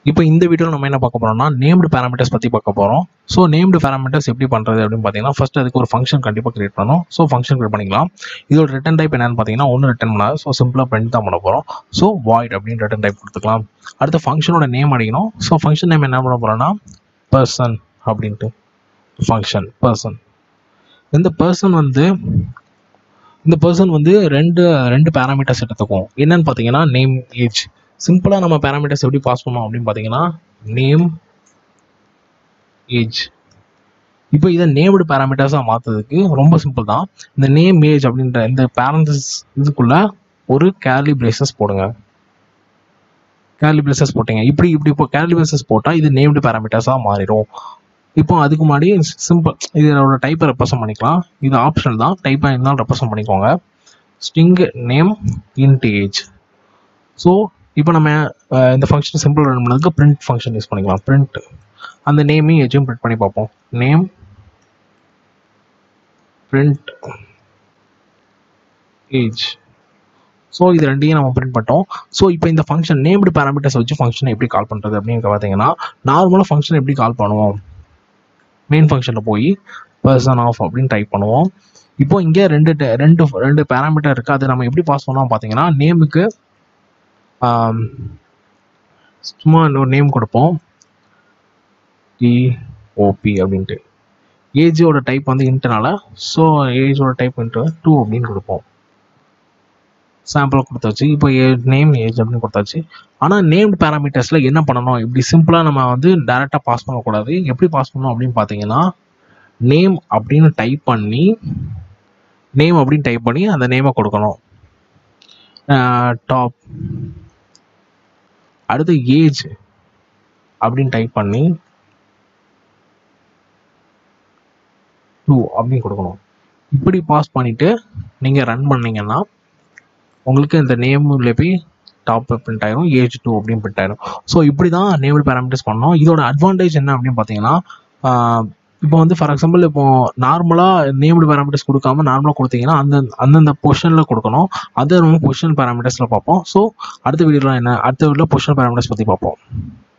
இப்போ இந்த வீடியோவில் நம்ம என்ன பார்க்க போறோம்னா நேம்டு பேராமீட்டர்ஸ் பற்றி பார்க்க போகிறோம் ஸோ நேம்டு பேராமீட்டர்ஸ் எப்படி பண்ணுறது அப்படின்னு பார்த்தீங்கன்னா ஃபர்ஸ்ட் அதுக்கு ஒரு ஃபங்க்ஷன் கண்டிப்பாக கிரியேட் பண்ணணும் ஸோ ஃபங்க்ஷன் கிரியேட் பண்ணிக்கலாம் இதோட ரிட்டன் டைப் என்னன்னு பார்த்தீங்கன்னா ஒன்று ரிட்டன் பண்ணாது ஸோ சிம்பிளாக பிரிண்ட் தான் பண்ண போகிறோம் ஸோ வாய்ட் அப்படின்னு ரிட்டன் டைப் கொடுத்துக்கலாம் அடுத்த ஃபங்க்ஷனோட நேம் அடிக்கணும் ஸோ ஃபங்க்ஷன் நேம் என்ன பண்ண போகிறோம்னா பர்சன் அப்படின்ட்டு ஃபங்க்ஷன் பர்சன் இந்த பர்சன் வந்து இந்த பர்சன் வந்து ரெண்டு ரெண்டு பேராமீட்டர்ஸ் எடுத்துக்கும் என்னன்னு பார்த்தீங்கன்னா நேம் ஏஜ் சிம்பிளாக நம்ம பேராமீட்டர்ஸ் எப்படி பாஸ் பண்ணோம் அப்படின்னு பார்த்தீங்கன்னா நேம் ஏஜ் இப்போ இதை நேம்டு பேராமீட்டர்ஸாக மாற்றுறதுக்கு ரொம்ப சிம்பிள் தான் இந்த நேம் ஏஜ் அப்படின்ற இந்த பேரண்டஸ் இதுக்குள்ள ஒரு கேர்லி பிரேசஸ் போடுங்க கேர்லி பிரேசஸ் போட்டீங்க இப்படி இப்படி இப்போ கேர்லி பிரேசஸ் போட்டால் இது நேம்டு பேராமீட்டர்ஸாக மாறிடும் இப்போ அதுக்கு முன்னாடி சிம்பிள் இதோட டைப்பை ரெப்ரசன்ட் பண்ணிக்கலாம் இது ஆப்ஷனல் தான் டைப்பாக இருந்தாலும் ரெப்ரசன்ட் பண்ணிக்கோங்க string name int age so இப்போ நம்ம அஹ், இந்த ஃபங்க்ஷன் சிம்பிள் ரன் பண்ணதுக்கு பிரிண்ட் ஃபங்க்ஷன் யூஸ் பண்ணிக்கலாம் பிரிண்ட் அந்த நேமையும் ஏஜும் பிரிண்ட் பண்ணி பார்ப்போம் நேம் பிரிண்ட் ஏஜ் ஸோ இது ரெண்டையும் நம்ம பிரிண்ட் பண்ணிட்டோம் ஸோ இப்போ இந்த ஃபங்க்ஷன் நேம்டு பேராமீட்டர்ஸ் வச்சு ஃபங்க்ஷனை எப்படி கால் பண்ணுறது அப்படின்னு பார்த்தீங்கன்னா நார்மலாக ஃபங்க்ஷன் எப்படி கால் பண்ணுவோம் மெயின் ஃபங்க்ஷனில் போய் பர்சன் ஆஃப் அப்படின்னு டைப் பண்ணுவோம் இப்போ இங்கே ரெண்டு ட- ரெண்டு ரெண்டு பேராமீட்டர் இருக்குது அதை நம்ம எப்படி பாஸ் பண்ணோம் பார்த்தீங்கன்னா நேமுக்கு சும்மா ஒரு நேம் கொடுப்போம் டிஓபி அப்படின்ட்டு ஏஜோட டைப் வந்து இன்டர்னால ஸோ ஏஜோட டைப் இன்ட்டு டூ அப்படின்னு கொடுப்போம் சாம்பிளாக கொடுத்தாச்சு இப்போ நேம் ஏஜ் அப்படின்னு கொடுத்தாச்சு ஆனால் நேம்டு பேராமீட்டர்ஸில் என்ன பண்ணணும் இப்படி சிம்பிளாக நம்ம வந்து டைரெக்டாக பாஸ் பண்ணக்கூடாது எப்படி பாஸ் பண்ணணும் அப்படின்னு பார்த்தீங்கன்னா நேம் அப்படின்னு டைப் பண்ணி நேம் அப்படின்னு டைப் பண்ணி அந்த நேமை கொடுக்கணும் டாப் அடுத்து ஏஜ் அப்படின்னு டைப் பண்ணி டூ அப்படின்னு கொடுக்கணும் இப்படி பாஸ் பண்ணிட்டு நீங்கள் ரன் பண்ணீங்கன்னா உங்களுக்கு இந்த நேம்ல போய் டாப் பிரிண்ட் ஆயிரும் ஏஜ் டூ அப்படின்னு பிரிண்ட் ஆயிரும் ஸோ இப்படி தான் நேபிள் பேராமீட்டர்ஸ் பண்ணோம் இதோட அட்வான்டேஜ் என்ன அப்படின்னு பார்த்தீங்கன்னா ஆஹ் இப்போ வந்து ஃபார் எக்ஸாம்பிள் இப்போ நார்மலாக நேம்டு பேராமீட்டர்ஸ் கொடுக்காம நார்மலாக கொடுத்தீங்கன்னா அந்த அந்தந்த பொசிஷனில் கொடுக்கணும் அதை நம்ம பொசிஷன் பேராமீட்டர்ஸில் பார்ப்போம் ஸோ அடுத்த வீடியோவில் என்ன அடுத்த வீடியோவில் பொசிஷன் பேராமீட்டர்ஸ் பற்றி பார்ப்போம்